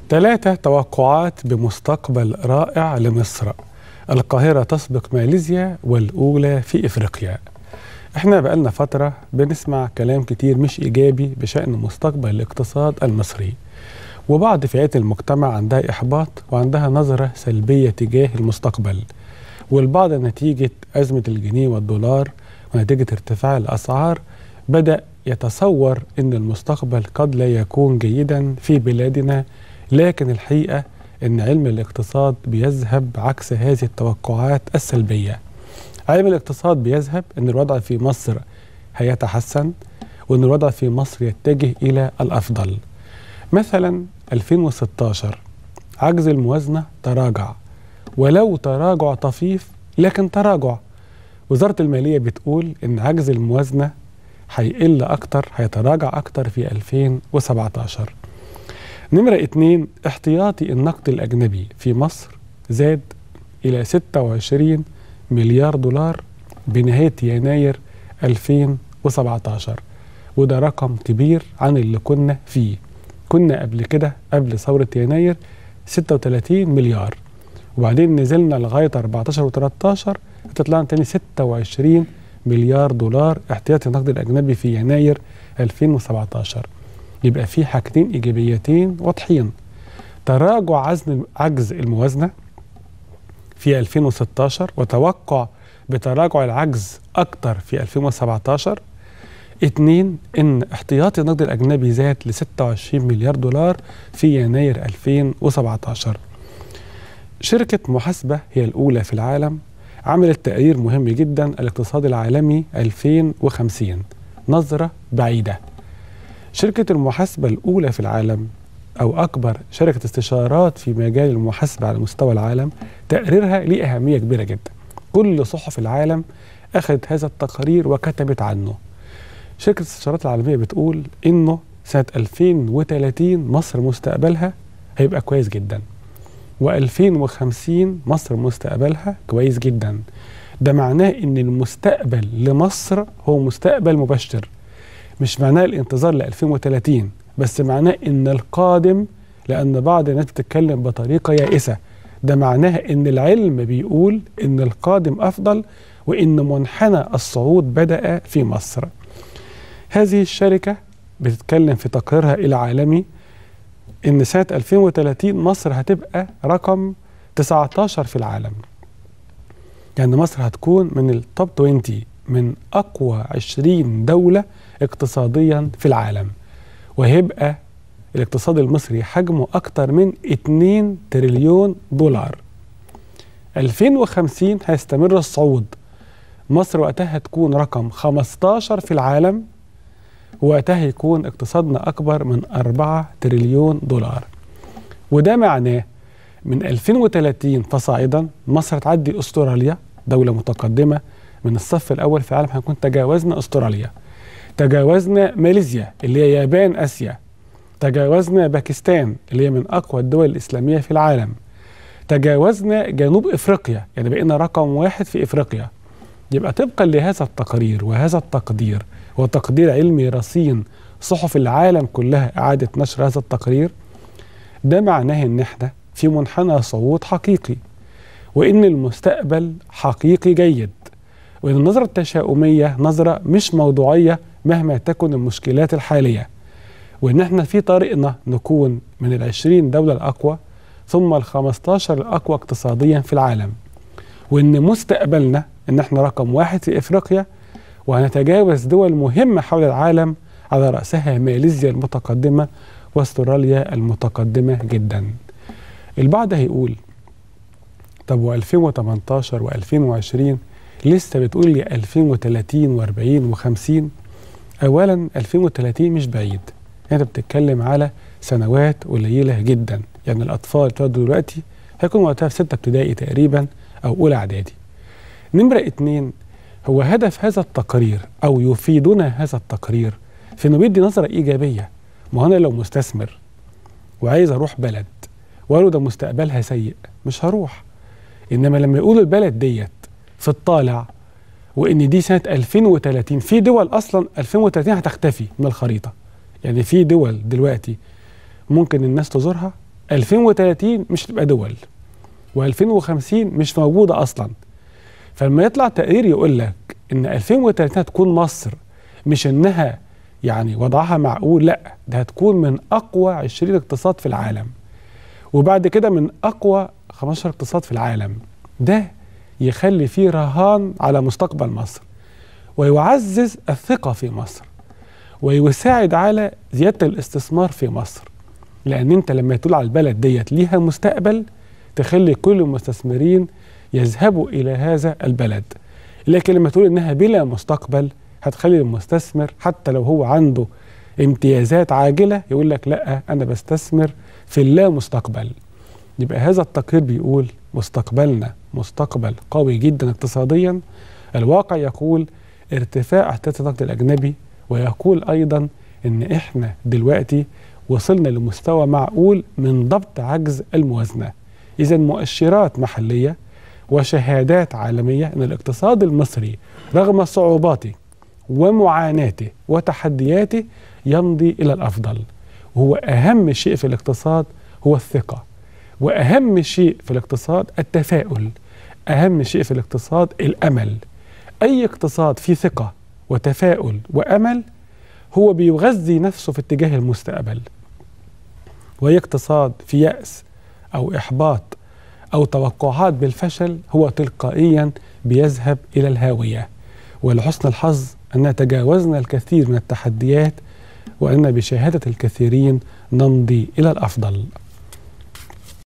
ثلاثة توقعات بمستقبل رائع لمصر القاهرة تسبق ماليزيا والأولى في إفريقيا احنا بقالنا فترة بنسمع كلام كتير مش إيجابي بشأن مستقبل الاقتصاد المصري وبعض فئات المجتمع عندها إحباط وعندها نظرة سلبية تجاه المستقبل والبعض نتيجة أزمة الجنيه والدولار ونتيجة ارتفاع الأسعار بدأ يتصور أن المستقبل قد لا يكون جيدا في بلادنا لكن الحقيقة أن علم الاقتصاد بيذهب عكس هذه التوقعات السلبية علم الاقتصاد بيذهب أن الوضع في مصر هيتحسن وأن الوضع في مصر يتجه إلى الأفضل مثلا 2016 عجز الموازنة تراجع ولو تراجع طفيف لكن تراجع وزارة المالية بتقول إن عجز الموازنة هيقل أكتر هيتراجع أكتر في 2017 نمرة اتنين احتياطي النقد الأجنبي في مصر زاد إلى 26 مليار دولار بنهاية يناير 2017 وده رقم كبير عن اللي كنا فيه كنا قبل كده قبل ثورة يناير 36 مليار وبعدين نزلنا لغاية 14 و13 طلعنا تاني 26 مليار دولار احتياطي النقد الأجنبي في يناير 2017 يبقى في حاجتين إيجابيتين واضحين تراجع عزن عجز الموازنة في 2016 وتوقع بتراجع العجز أكتر في 2017 اتنين ان احتياطي النقد الاجنبي زاد ل 26 مليار دولار في يناير 2017 شركة محاسبة هي الأولى في العالم عملت تقرير مهم جدا الاقتصاد العالمي 2050 نظرة بعيدة شركة المحاسبة الأولى في العالم أو أكبر شركة استشارات في مجال المحاسبة على مستوى العالم تقريرها ليه أهمية كبيرة جدا كل صحف العالم أخذت هذا التقرير وكتبت عنه شركة الاستشارات العالمية بتقول إنه سنة 2030 مصر مستقبلها هيبقى كويس جدا و2050 مصر مستقبلها كويس جدا ده معناه ان المستقبل لمصر هو مستقبل مبشر مش معناه الانتظار ل 2030 بس معناه ان القادم لان بعض الناس بتتكلم بطريقه يائسه ده معناه ان العلم بيقول ان القادم افضل وان منحنى الصعود بدا في مصر هذه الشركه بتتكلم في تقريرها العالمي ان سنه 2030 مصر هتبقى رقم 19 في العالم يعني مصر هتكون من التوب 20 من اقوى 20 دوله اقتصاديا في العالم وهيبقى الاقتصاد المصري حجمه اكتر من 2 تريليون دولار 2050 هيستمر الصعود مصر وقتها هتكون رقم 15 في العالم وقتها يكون اقتصادنا أكبر من 4 تريليون دولار وده معناه من 2030 فصاعدا مصر هتعدي أستراليا دولة متقدمة من الصف الأول في العالم هنكون تجاوزنا أستراليا تجاوزنا ماليزيا اللي هي يابان آسيا تجاوزنا باكستان اللي هي من أقوى الدول الإسلامية في العالم تجاوزنا جنوب إفريقيا يعني بقينا رقم واحد في إفريقيا يبقى طبقا لهذا التقرير وهذا التقدير وتقدير علمي رصين صحف العالم كلها إعادة نشر هذا التقرير ده معناه إن إحنا في منحنى صعود حقيقي وإن المستقبل حقيقي جيد وإن النظرة التشاؤمية نظرة مش موضوعية مهما تكن المشكلات الحالية وإن إحنا في طريقنا نكون من العشرين دولة الأقوى ثم الخمستاشر الأقوى اقتصاديا في العالم وإن مستقبلنا إن إحنا رقم واحد في إفريقيا وهنتجاوز دول مهمة حول العالم على رأسها ماليزيا المتقدمة واستراليا المتقدمة جدا البعض هيقول طب و2018 و2020 لسه بتقول لي 2030 و40 و50 اولا 2030 مش بعيد انت بتتكلم على سنوات قليله جدا يعني الاطفال اتولدوا دلوقتي هيكون وقتها في سته ابتدائي تقريبا او اولى اعدادي نمره اتنين هو هدف هذا التقرير او يفيدنا هذا التقرير في انه بيدي نظره ايجابيه ما انا لو مستثمر وعايز اروح بلد وقالوا ده مستقبلها سيء مش هروح انما لما يقولوا البلد ديت في الطالع وان دي سنه 2030 في دول اصلا 2030 هتختفي من الخريطه يعني في دول دلوقتي ممكن الناس تزورها 2030 مش تبقى دول و2050 مش موجوده اصلا فلما يطلع تقرير يقول لك ان 2030 هتكون مصر مش انها يعني وضعها معقول لا ده هتكون من اقوى 20 اقتصاد في العالم وبعد كده من اقوى 15 اقتصاد في العالم ده يخلي فيه رهان على مستقبل مصر ويعزز الثقة في مصر ويساعد على زيادة الاستثمار في مصر لأن أنت لما تقول على البلد ديت ليها مستقبل تخلي كل المستثمرين يذهبوا إلى هذا البلد لكن لما تقول إنها بلا مستقبل هتخلي المستثمر حتى لو هو عنده امتيازات عاجلة يقول لك لا أنا بستثمر في اللا مستقبل يبقى هذا التقرير بيقول مستقبلنا مستقبل قوي جدا اقتصاديا الواقع يقول ارتفاع احتياطي النقد الاجنبي ويقول ايضا ان احنا دلوقتي وصلنا لمستوى معقول من ضبط عجز الموازنه اذا مؤشرات محليه وشهادات عالميه ان الاقتصاد المصري رغم صعوباته ومعاناته وتحدياته يمضي الى الافضل وهو اهم شيء في الاقتصاد هو الثقه واهم شيء في الاقتصاد التفاؤل اهم شيء في الاقتصاد الامل اي اقتصاد فيه ثقه وتفاؤل وامل هو بيغذي نفسه في اتجاه المستقبل واي اقتصاد في ياس او احباط او توقعات بالفشل هو تلقائيا بيذهب الى الهاويه ولحسن الحظ ان تجاوزنا الكثير من التحديات وان بشهاده الكثيرين نمضي الى الافضل